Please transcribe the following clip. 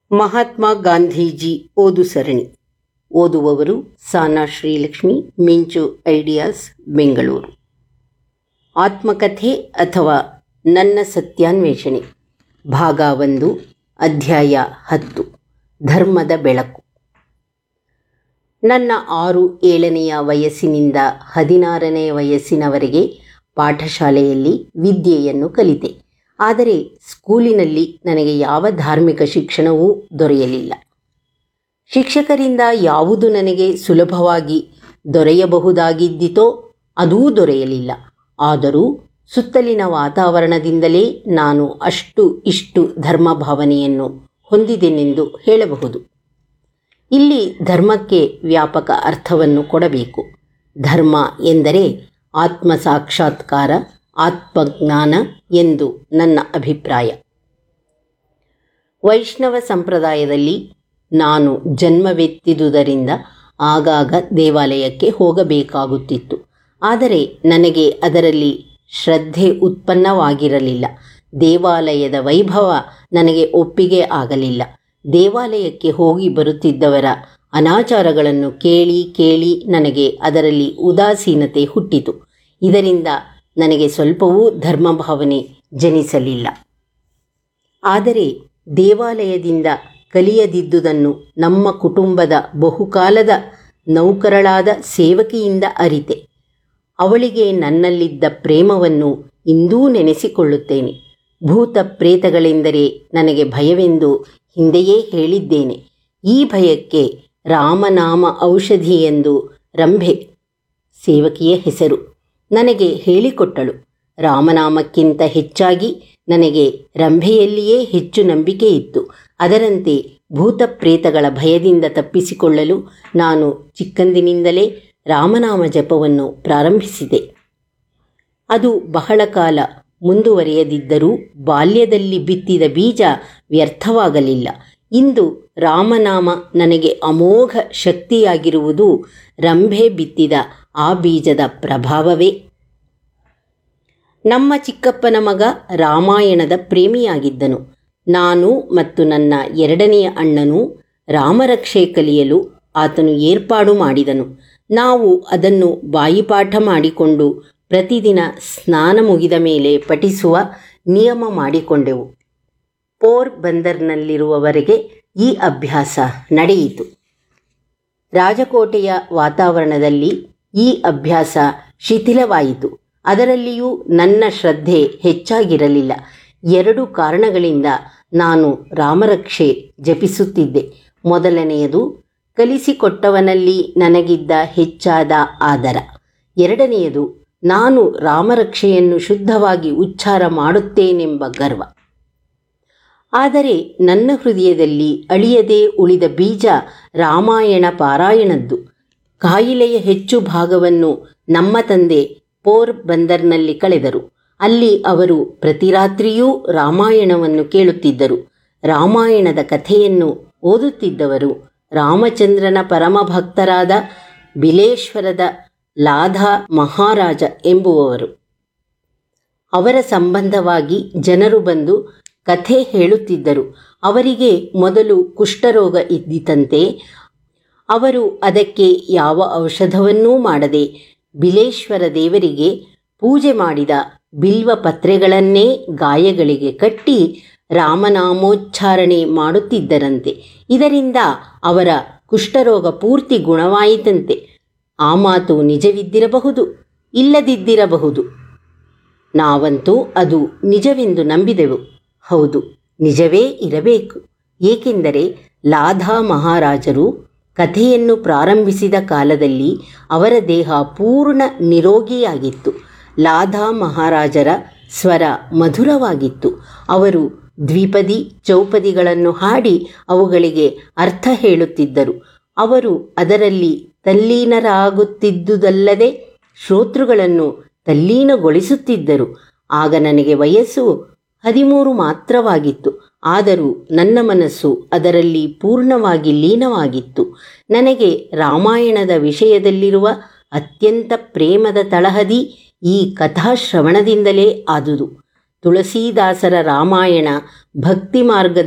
ಮಹಾತ್ಮ ಗಾಂಧೀಜಿ ಓದು ಸರಣಿ ಓದುವವರು ಸಾನಾ ಶ್ರೀಲಕ್ಷ್ಮಿ ಮಿಂಚು ಐಡಿಯಾಸ್ ಬೆಂಗಳೂರು ಆತ್ಮಕಥೆ ಅಥವಾ ನನ್ನ ಸತ್ಯಾನ್ವೇಷಣೆ ಭಾಗ ಒಂದು ಅಧ್ಯಾಯ ಹತ್ತು ಧರ್ಮದ ಬೆಳಕು ನನ್ನ ಆರು ಏಳನೆಯ ವಯಸ್ಸಿನಿಂದ ಹದಿನಾರನೆಯ ವಯಸ್ಸಿನವರೆಗೆ ಪಾಠಶಾಲೆಯಲ್ಲಿ ವಿದ್ಯೆಯನ್ನು ಕಲಿತೆ ಆದರೆ ಸ್ಕೂಲಿನಲ್ಲಿ ನನಗೆ ಯಾವ ಧಾರ್ಮಿಕ ಶಿಕ್ಷಣವೂ ದೊರೆಯಲಿಲ್ಲ ಶಿಕ್ಷಕರಿಂದ ಯಾವುದು ನನಗೆ ಸುಲಭವಾಗಿ ದೊರೆಯಬಹುದಾಗಿದ್ದಿತೋ ಅದೂ ದೊರೆಯಲಿಲ್ಲ ಆದರೂ ಸುತ್ತಲಿನ ವಾತಾವರಣದಿಂದಲೇ ನಾನು ಅಷ್ಟು ಇಷ್ಟು ಧರ್ಮ ಭಾವನೆಯನ್ನು ಹೊಂದಿದೆನೆಂದು ಹೇಳಬಹುದು ಇಲ್ಲಿ ಧರ್ಮಕ್ಕೆ ವ್ಯಾಪಕ ಅರ್ಥವನ್ನು ಕೊಡಬೇಕು ಧರ್ಮ ಎಂದರೆ ಆತ್ಮ ಸಾಕ್ಷಾತ್ಕಾರ ಆತ್ಮಜ್ಞಾನ ಎಂದು ನನ್ನ ಅಭಿಪ್ರಾಯ ವೈಷ್ಣವ ಸಂಪ್ರದಾಯದಲ್ಲಿ ನಾನು ಜನ್ಮವೆತ್ತಿದುದರಿಂದ ಆಗಾಗ ದೇವಾಲಯಕ್ಕೆ ಹೋಗಬೇಕಾಗುತ್ತಿತ್ತು ಆದರೆ ನನಗೆ ಅದರಲ್ಲಿ ಶ್ರದ್ಧೆ ಉತ್ಪನ್ನವಾಗಿರಲಿಲ್ಲ ದೇವಾಲಯದ ವೈಭವ ನನಗೆ ಒಪ್ಪಿಗೆ ಆಗಲಿಲ್ಲ ದೇವಾಲಯಕ್ಕೆ ಹೋಗಿ ಬರುತ್ತಿದ್ದವರ ಅನಾಚಾರಗಳನ್ನು ಕೇಳಿ ಕೇಳಿ ನನಗೆ ಅದರಲ್ಲಿ ಉದಾಸೀನತೆ ಹುಟ್ಟಿತು ಇದರಿಂದ ನನಗೆ ಸ್ವಲ್ಪವೂ ಧರ್ಮಭಾವನೆ ಜನಿಸಲಿಲ್ಲ ಆದರೆ ದೇವಾಲಯದಿಂದ ಕಲಿಯದಿದ್ದುದನ್ನು ನಮ್ಮ ಕುಟುಂಬದ ಬಹುಕಾಲದ ನೌಕರಳಾದ ಸೇವಕಿಯಿಂದ ಅರಿತೆ ಅವಳಿಗೆ ನನ್ನಲ್ಲಿದ್ದ ಪ್ರೇಮವನ್ನು ಇಂದೂ ನೆನೆಸಿಕೊಳ್ಳುತ್ತೇನೆ ಭೂತ ಪ್ರೇತಗಳೆಂದರೆ ನನಗೆ ಭಯವೆಂದು ಹಿಂದೆಯೇ ಹೇಳಿದ್ದೇನೆ ಈ ಭಯಕ್ಕೆ ರಾಮನಾಮ ಔಷಧಿ ಎಂದು ರಂಭೆ ಸೇವಕಿಯ ಹೆಸರು ನನಗೆ ಹೇಳಿಕೊಟ್ಟಳು ರಾಮನಾಮಕ್ಕಿಂತ ಹೆಚ್ಚಾಗಿ ನನಗೆ ರಂಭೆಯಲ್ಲಿಯೇ ಹೆಚ್ಚು ನಂಬಿಕೆ ಇತ್ತು ಅದರಂತೆ ಭೂತ ಪ್ರೇತಗಳ ಭಯದಿಂದ ತಪ್ಪಿಸಿಕೊಳ್ಳಲು ನಾನು ಚಿಕ್ಕಂದಿನಿಂದಲೇ ರಾಮನಾಮ ಜಪವನ್ನು ಪ್ರಾರಂಭಿಸಿದೆ ಅದು ಬಹಳ ಕಾಲ ಮುಂದುವರಿಯದಿದ್ದರೂ ಬಾಲ್ಯದಲ್ಲಿ ಬಿತ್ತಿದ ಬೀಜ ವ್ಯರ್ಥವಾಗಲಿಲ್ಲ ಇಂದು ರಾಮನಾಮ ನನಗೆ ಅಮೋಘ ಶಕ್ತಿಯಾಗಿರುವುದು ರಂಭೆ ಬಿತ್ತಿದ ಆ ಬೀಜದ ಪ್ರಭಾವವೇ ನಮ್ಮ ಚಿಕ್ಕಪ್ಪನ ಮಗ ರಾಮಾಯಣದ ಪ್ರೇಮಿಯಾಗಿದ್ದನು ನಾನು ಮತ್ತು ನನ್ನ ಎರಡನೆಯ ಅಣ್ಣನು ರಾಮರಕ್ಷೆ ಕಲಿಯಲು ಆತನು ಏರ್ಪಾಡು ಮಾಡಿದನು ನಾವು ಅದನ್ನು ಬಾಯಿಪಾಠ ಮಾಡಿಕೊಂಡು ಪ್ರತಿದಿನ ಸ್ನಾನ ಮುಗಿದ ಮೇಲೆ ಪಠಿಸುವ ನಿಯಮ ಮಾಡಿಕೊಂಡೆವು ಪೋರ್ ಬಂದರ್ನಲ್ಲಿರುವವರೆಗೆ ಈ ಅಭ್ಯಾಸ ನಡೆಯಿತು ರಾಜಕೋಟೆಯ ವಾತಾವರಣದಲ್ಲಿ ಈ ಅಭ್ಯಾಸ ಶಿಥಿಲವಾಯಿತು ಅದರಲ್ಲಿಯೂ ನನ್ನ ಶ್ರದ್ಧೆ ಹೆಚ್ಚಾಗಿರಲಿಲ್ಲ ಎರಡು ಕಾರಣಗಳಿಂದ ನಾನು ರಾಮರಕ್ಷೆ ಜಪಿಸುತ್ತಿದ್ದೆ ಮೊದಲನೆಯದು ಕಲಿಸಿಕೊಟ್ಟವನಲ್ಲಿ ನನಗಿದ್ದ ಹೆಚ್ಚಾದ ಆದರ ಎರಡನೆಯದು ನಾನು ರಾಮರಕ್ಷೆಯನ್ನು ಶುದ್ಧವಾಗಿ ಉಚ್ಚಾರ ಮಾಡುತ್ತೇನೆಂಬ ಗರ್ವ ಆದರೆ ನನ್ನ ಹೃದಯದಲ್ಲಿ ಅಳಿಯದೆ ಉಳಿದ ಬೀಜ ರಾಮಾಯಣ ಪಾರಾಯಣದ್ದು ಕಾಯಿಲೆಯ ಹೆಚ್ಚು ಭಾಗವನ್ನು ನಮ್ಮ ತಂದೆ ಪೋರ್ ಬಂದರ್ನಲ್ಲಿ ಕಳೆದರು ಅಲ್ಲಿ ಅವರು ಪ್ರತಿ ರಾತ್ರಿಯೂ ರಾಮಾಯಣವನ್ನು ಕೇಳುತ್ತಿದ್ದರು ರಾಮಾಯಣದ ಕಥೆಯನ್ನು ಓದುತ್ತಿದ್ದವರು ರಾಮಚಂದ್ರನ ಪರಮಭಕ್ತರಾದ ಬಿಲೇಶ್ವರದ ಲಾಧಾ ಮಹಾರಾಜ ಎಂಬುವವರು ಅವರ ಸಂಬಂಧವಾಗಿ ಜನರು ಬಂದು ಕಥೆ ಹೇಳುತ್ತಿದ್ದರು ಅವರಿಗೆ ಮೊದಲು ಕುಷ್ಠರೋಗ ಇದ್ದಿತಂತೆ ಅವರು ಅದಕ್ಕೆ ಯಾವ ಔಷಧವನ್ನೂ ಮಾಡದೆ ಬಿಲೇಶ್ವರ ದೇವರಿಗೆ ಪೂಜೆ ಮಾಡಿದ ಬಿಲ್ವ ಪತ್ರೆಗಳನ್ನೇ ಗಾಯಗಳಿಗೆ ಕಟ್ಟಿ ರಾಮನಾಮೋಚ್ಚಾರಣೆ ಮಾಡುತ್ತಿದ್ದರಂತೆ ಇದರಿಂದ ಅವರ ಕುಷ್ಠರೋಗ ಪೂರ್ತಿ ಗುಣವಾಯಿತಂತೆ ಆ ಮಾತು ನಿಜವಿದ್ದಿರಬಹುದು ಇಲ್ಲದಿದ್ದಿರಬಹುದು ನಾವಂತೂ ಅದು ನಿಜವೆಂದು ನಂಬಿದೆವು ಹೌದು ನಿಜವೇ ಇರಬೇಕು ಏಕೆಂದರೆ ಲಾಧಾ ಮಹಾರಾಜರು ಕಥೆಯನ್ನು ಪ್ರಾರಂಭಿಸಿದ ಕಾಲದಲ್ಲಿ ಅವರ ದೇಹ ಪೂರ್ಣ ನಿರೋಗಿಯಾಗಿತ್ತು ಲಾಧಾ ಮಹಾರಾಜರ ಸ್ವರ ಮಧುರವಾಗಿತ್ತು ಅವರು ದ್ವಿಪದಿ ಚೌಪದಿಗಳನ್ನು ಹಾಡಿ ಅವುಗಳಿಗೆ ಅರ್ಥ ಹೇಳುತ್ತಿದ್ದರು ಅವರು ಅದರಲ್ಲಿ ತಲ್ಲೀನರಾಗುತ್ತಿದ್ದುದಲ್ಲದೆ ಶ್ರೋತೃಗಳನ್ನು ತಲ್ಲೀನಗೊಳಿಸುತ್ತಿದ್ದರು ಆಗ ನನಗೆ ವಯಸ್ಸು ಹದಿಮೂರು ಮಾತ್ರವಾಗಿತ್ತು ಆದರೂ ನನ್ನ ಮನಸ್ಸು ಅದರಲ್ಲಿ ಪೂರ್ಣವಾಗಿ ಲೀನವಾಗಿತ್ತು ನನಗೆ ರಾಮಾಯಣದ ವಿಷಯದಲ್ಲಿರುವ ಅತ್ಯಂತ ಪ್ರೇಮದ ತಳಹದಿ ಈ ಕಥಾಶ್ರವಣದಿಂದಲೇ ಆದುದು ತುಳಸೀದಾಸರ ರಾಮಾಯಣ ಭಕ್ತಿ ಮಾರ್ಗದ